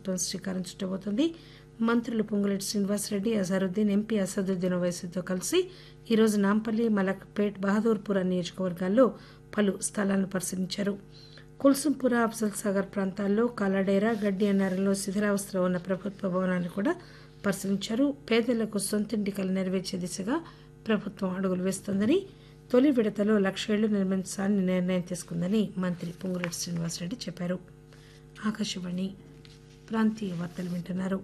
ప్రభుత్వం శ్రీకారం చుట్టబోతోంది మంత్రులు పొంగులేటి శ్రీనివాసరెడ్డి అజారుద్దీన్ ఎంపీ అసదుద్దీన్ ఓవైసీతో కలిసి ఈరోజు నాంపల్లి మలక్పేట్ బహదూర్పుర నియోజకవర్గాల్లో పలు స్థలాలను పరిశీలించారు కుల్సుంపుర అఫ్జల్ సాగర్ ప్రాంతాల్లో కాలాడేరా గడ్డి అన్నారంలో శిథిలావస్థలో ఉన్న ప్రభుత్వ భవనాన్ని కూడా పరిశీలించారు పేదలకు సొంతింటి కల నెరవేర్చే దిశగా ప్రభుత్వం అడుగులు వేస్తోందని తొలి విడతలో లక్ష ఇళ్లు నిర్మించాలని నిర్ణయం తీసుకుందని మంత్రి పొంగులేటి శ్రీనివాసరెడ్డి చెప్పారు ఆకాశవాణి ప్రాంతీయ వార్తలు వింటున్నారు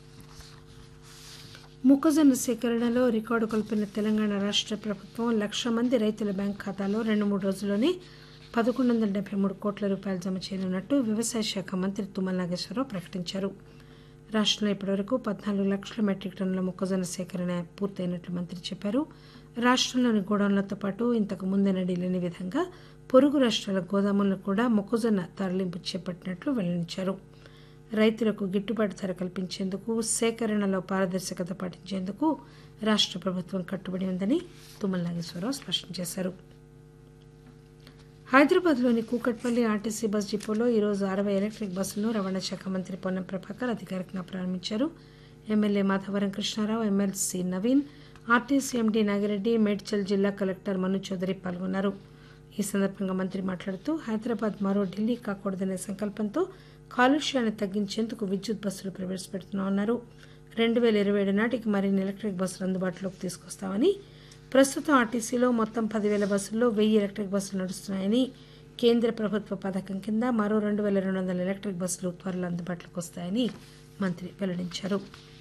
మొక్కజొన్న సేకరణలో రికార్డు కల్పిన తెలంగాణ రాష్ట్ర ప్రభుత్వం లక్ష మంది రైతుల బ్యాంక్ ఖాతాలో రెండు మూడు రోజుల్లోనే పదకొండు వందల డెబ్బై మూడు కోట్ల రూపాయలు జమ చేయనున్నట్టు వ్యవసాయ శాఖ మంత్రి తుమ్మల నాగేశ్వరరావు ప్రకటించారు రాష్ట్రంలో ఇప్పటివరకు పద్నాలుగు లక్షల మెట్రిక్ టన్నుల మొక్కజొన్న సేకరణ పూర్తయినట్లు మంత్రి చెప్పారు రాష్ట్రంలోని గోడౌన్లతో పాటు ఇంతకు ముందెన్నడీ లేని విధంగా పొరుగు రాష్ట్రాల గోదాములను కూడా మొక్కజొన్న తరలింపు చేపట్టినట్లు వెల్లడించారు రైతులకు గిట్టుబాటు ధర కల్పించేందుకు సేకరణలో పారదర్శకత పాటించేందుకు రాష్ట్ర ప్రభుత్వం కట్టుబడి ఉందని తుమ్మల నాగేశ్వరరావు స్పష్టం చేశారు హైదరాబాద్లోని కూకట్పల్లి ఆర్టీసీ బస్ డిపోలో ఈరోజు అరవై ఎలక్ట్రిక్ బస్సులను రవాణా శాఖ మంత్రి పొన్నం ప్రభాకర్ అధికారికంగా ప్రారంభించారు MLA Madhavaram Krishna Rao MLC Naveen RTC MD Nagireddy Medchal జిల్లా కలెక్టర్ మను చౌదరి పాల్గొన్నారు ఈ సందర్భంగా మంత్రి మాట్లాడుతూ హైదరాబాద్ మరో ఢిల్లీ కాకూడదనే సంకల్పంతో కాలుష్యాన్ని తగ్గించేందుకు విద్యుత్ బస్సులు ప్రవేశపెడుతున్నామన్నారు రెండు వేల ఇరవై ఏడు నాటికి మరిన్ని ఎలక్ట్రిక్ బస్సులు అందుబాటులోకి తీసుకొస్తామని ప్రస్తుతం ఆర్టీసీలో మొత్తం పదివేల బస్సుల్లో వెయ్యి ఎలక్ట్రిక్ బస్సులు నడుస్తున్నాయని కేంద్ర ప్రభుత్వ పథకం కింద మరో రెండు వేల రెండు వందల ఎలక్ట్రిక్ బస్సులు త్వరలో అందుబాటులోకి వస్తాయని మంత్రి వెల్లడించారు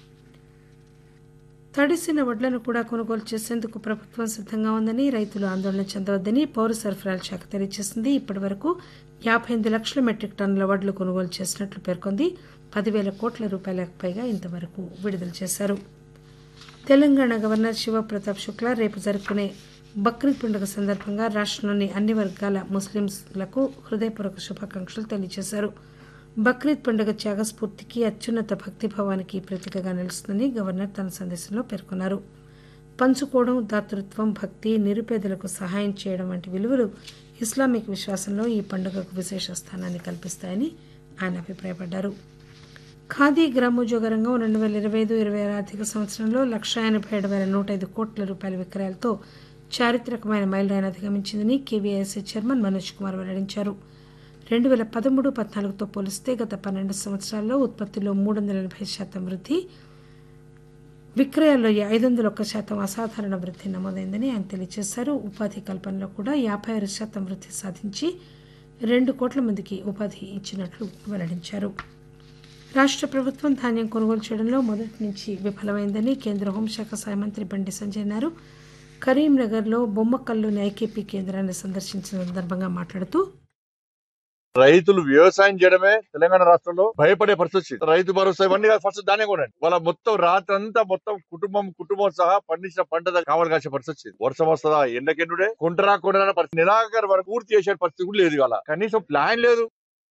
తడిసిన వడ్లను కూడా కొనుగోలు చేసేందుకు ప్రభుత్వం సిద్ధంగా ఉందని రైతులు ఆందోళన చెందవద్దని పౌర సరఫరాల శాఖ తెలియజేసింది ఇప్పటి వరకు యాభై ఎనిమిది లక్షల మెట్రిక్ టన్నుల వడ్లు కొనుగోలు చేసినట్లు పేర్కొంది పదివేల కోట్ల రూపాయలకు పైగా ఇంతవరకు విడుదల చేశారు తెలంగాణ గవర్నర్ శివప్రతాప్ శుక్లా రేపు జరుపుకునే బక్రీద్ పండుగ సందర్భంగా రాష్ట్రంలోని అన్ని వర్గాల ముస్లింలకు హృదయపూర్వక శుభాకాంక్షలు తెలియజేశారు బక్రీద్ పండుగ త్యాగస్ఫూర్తికి అత్యున్నత భక్తిభావానికి ప్రతీకగా నిలుస్తుందని గవర్నర్ తన సందేశంలో పేర్కొన్నారు పంచుకోవడం దాతృత్వం భక్తి నిరుపేదలకు సహాయం చేయడం వంటి విలువలు ఇస్లామిక్ విశ్వాసంలో ఈ పండుగకు విశేష స్థానాన్ని కల్పిస్తాయని ఆయన అభిప్రాయపడ్డారు ఖాదీ గ్రామోద్యోగ రంగం రెండు వేల ఇరవై ఐదు ఇరవై ఆరు ఆర్థిక సంవత్సరంలో లక్ష ఎనభై ఏడు వేల నూట ఐదు కోట్ల రూపాయల విక్రయాలతో చారిత్రకమైన మైలురాయిని అధిగమించిందని కేవీఐసీ చైర్మన్ మనోజ్ కుమార్ వెల్లడించారు రెండు వేల పదమూడు పద్నాలుగుతో పోలిస్తే గత పన్నెండు సంవత్సరాల్లో ఉత్పత్తిలో మూడు వందల ఎనభై శాతం వృద్ధి విక్రయాల్లో ఐదు వందల ఒక్క శాతం అసాధారణ వృద్ధి నమోదైందని ఆయన తెలియజేశారు ఉపాధి కల్పనలో కూడా యాభై ఆరు శాతం వృద్ధి సాధించి రెండు కోట్ల మందికి ఉపాధి ఇచ్చినట్లు వెల్లడించారు రాష్ట్ర ప్రభుత్వం ధాన్యం కొనుగోలు చేయడంలో మొదటి నుంచి విఫలమైందని కేంద్ర హోంశాఖ సహాయ మంత్రి బండి సంజయ్ అన్నారు కరీంనగర్లో బొమ్మకల్లోని ఐకేపీ కేంద్రాన్ని సందర్శించిన సందర్భంగా మాట్లాడుతూ రైతులు వ్యవసాయం చేయడమే తెలంగాణ రాష్ట్రంలో భయపడే పరిస్థితి వచ్చింది రైతు భరోసా ఇవన్నీ కాదు, ఫస్ట్ ధాన్యం కొనండి వాళ్ళ మొత్తం రాత్రి అంతా మొత్తం కుటుంబం కుటుంబం సహా పండించిన పంట దగ్గర కావాలి కాసే పరిస్థితి వచ్చింది వర్షం వస్తుందా ఎండకెండుడే కొంటరా కొండరా పరిస్థితి నిరాకరణ వరకు పూర్తి చేసే పరిస్థితి కూడా లేదు ఇవాళ కనీసం ప్లాన్ లేదు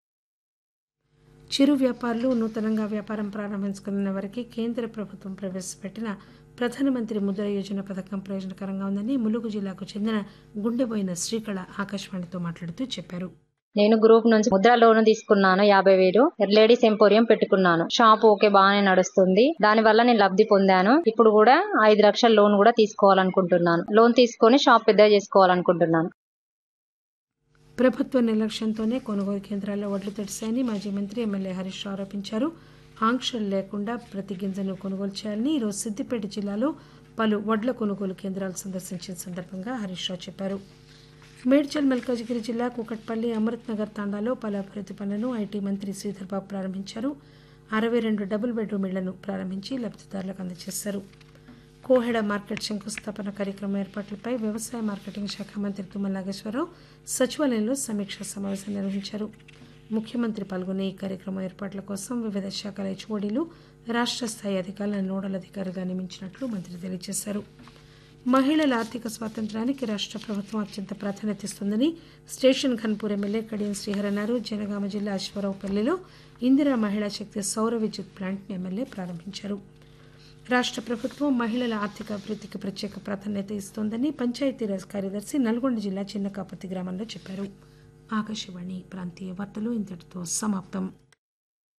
చిరు వ్యాపారులు నూతనంగా వ్యాపారం ప్రారంభించుకున్న వారికి కేంద్ర ప్రభుత్వం ప్రవేశపెట్టిన ప్రధానమంత్రి ముద్ర యోజన పథకం ప్రయోజనకరంగా ఉందని ములుగు జిల్లాకు చెందిన గుండెబోయిన శ్రీకళ ఆకాశవాణితో మాట్లాడుతూ చెప్పారు నేను గ్రూప్ నుంచి ముద్ర లోన్ తీసుకున్నాను యాభై వేలు లేడీస్ ఎంపోరియం పెట్టుకున్నాను షాప్ ఓకే బాగానే నడుస్తుంది దాని వల్ల నేను లబ్ధి పొందాను ఇప్పుడు కూడా ఐదు లక్షల లోన్ కూడా తీసుకోవాలనుకుంటున్నాను లోన్ తీసుకొని షాప్ పెద్ద చేసుకోవాలనుకుంటున్నాను ప్రభుత్వ నిర్లక్ష్యంతోనే కొనుగోలు కేంద్రాల్లో వడ్లు తడిశాయని మాజీ మంత్రి ఎమ్మెల్యే హరీష్ రావు ఆరోపించారు ఆంక్షలు లేకుండా ప్రతి గింజను కొనుగోలు చేయాలని ఈరోజు సిద్దిపేట జిల్లాలో పలు వడ్ల కొనుగోలు కేంద్రాలు సందర్శించిన సందర్భంగా హరీష్ రావు చెప్పారు మేడ్చల్ మల్కాజిగిరి జిల్లా కూకట్పల్లి అమృత్ నగర్ తాండాలో పలు అభివృద్ధి పనులను ఐటీ మంత్రి శ్రీధర్ బాబు ప్రారంభించారు అరవై రెండు డబుల్ బెడ్రూమ్ ఇళ్లను ప్రారంభించి లబ్ధిదారులకు అందజేశారు కోహెడ మార్కెట్ శంకుస్థాపన కార్యక్రమం ఏర్పాట్లపై వ్యవసాయ మార్కెటింగ్ శాఖ మంత్రి తుమ్మల నాగేశ్వరరావు సచివాలయంలో సమీక్షా సమావేశం నిర్వహించారు ముఖ్యమంత్రి పాల్గొనే ఈ కార్యక్రమం ఏర్పాట్ల కోసం వివిధ శాఖల హెచ్ఓడీలు రాష్ట్ర స్థాయి అధికారులను నోడల్ అధికారిగా నియమించినట్లు మంత్రి తెలియజేశారు మహిళల ఆర్థిక స్వాతంత్రానికి రాష్ట్ర ప్రభుత్వం అత్యంత ప్రాధాన్యత ఇస్తుందని స్టేషన్ ఘన్పూర్ ఎమ్మెల్యే కడియం శ్రీహర్ అన్నారు జనగామ జిల్లా అశ్వరావుపల్లిలో ఇందిరా మహిళా శక్తి సౌర విద్యుత్ ప్లాంట్ని ఎమ్మెల్యే ప్రారంభించారు రాష్ట్ర ప్రభుత్వం మహిళల ఆర్థిక అభివృద్ధికి ప్రత్యేక ప్రాధాన్యత ఇస్తోందని పంచాయతీరాజ్ కార్యదర్శి నల్గొండ జిల్లా చిన్నకాపతి గ్రామంలో చెప్పారు ఆకాశవాణి ప్రాంతీయ వార్తలు ఇంతటితో సమాప్తం